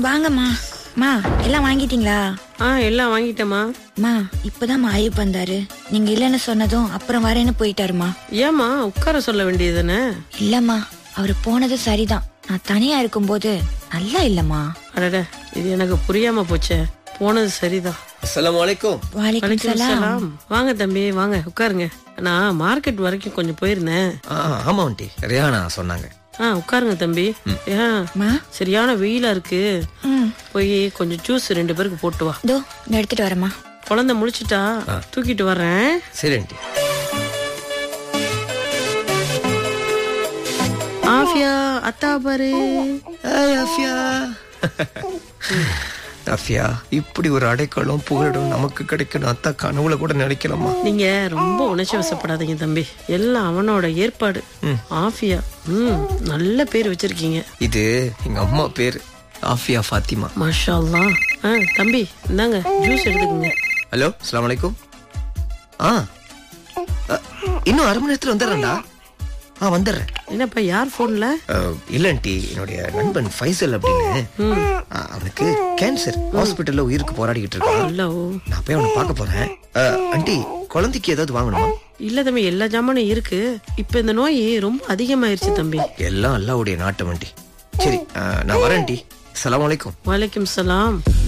வாங்கம்மா மா எல்லாம் வாங்கிட்டீங்களா ஆ எல்லாம் வாங்கிட்டேம்மா மா இப்பதான் ஐயப் வந்தாரு நீங்க இல்லைன்னு சொன்னதும் அப்புறம் வரேன்னு போயிட்டாருமா ஏம்மா உட்கார சொல்ல வேண்டியதுதானே இல்லம்மா அவரு போனது சரிதான் நான் தனியா இருக்கும்போது நல்லா இல்லம்மா அடட இது எனக்கு புரியாம போச்சே போனது சரிதான் அஸ்ஸலாமு அலைக்கும் வாலிக்கும் வணக்கம் சலாம் சலாம் வாங்க தம்பி வாங்க உட்காருங்க நான் மார்க்கெட் வரைக்கும் கொஞ்சம் போயிருந்தேன் ஆ ஆமா ஆண்டி ரியானா சொன்னாங்க ஆ உட்காருங்க தம்பி ஏன் மா சரியான வெயிலா இருக்கு ம் போய் கொஞ்சம் ஜூஸ் ரெண்டு பேருக்கு போட்டு வா இதோ இந்த எடுத்துட்டு வரேம்மா குழந்தை முழிச்சிட்டா தூக்கிட்டு வர்றேன் சரி ஆண்டி ஆஃபியா அத்தா பாரு ஏய், அஃபியா அஃபியா இப்படி ஒரு அடைக்கலம் புகழிடம் நமக்கு கிடைக்கணும் அத்தா கனவுல கூட நினைக்கலாமா நீங்க ரொம்ப உணர்ச்சி வசப்படாதீங்க தம்பி எல்லாம் அவனோட ஏற்பாடு ஆஃபியா ம் நல்ல பேர் வச்சிருக்கீங்க இது எங்க அம்மா பேரு ஆஃபியா ஃபாத்திமா மாஷா அல்லாஹ். ஆ தம்பி இந்தாங்க ஜூஸ் எடுத்துக்கோங்க ஹலோ அஸ்ஸலாமு அலைக்கும் ஆ அ, இன்னும் அரை மணி நேரத்துல வந்துடுறேன்டா ஆ வந்துடுறேன் என்னப்பா யார் போன்ல அஹ், இல்ல ஆண்டி என்னுடைய நண்பன் ஃபைசல் அப்படின்னு அஹ், அவனுக்கு கேன்சர் ஹாஸ்பிட்டல்ல உயிருக்கு போராடிக்கிட்டு இருக்கான் ஹலோ நான் போய் அவனை பார்க்க போறேன் அஹ், ஆண்டி குழந்தைக்கு ஏதாவது வாங்கணுமா இல்ல தம்பி எல்லா ஜாமானும் இருக்கு இப்ப இந்த நோய் ரொம்ப அதிகமாயிருச்சு தம்பி எல்லாம் அல்லாவுடைய நாட்டம் ஆண்டி சரி அஹ், நான் வரேன் ஆண்டி அஸ்ஸலாமு அலைக்கும் வலைக்கும் சலாம்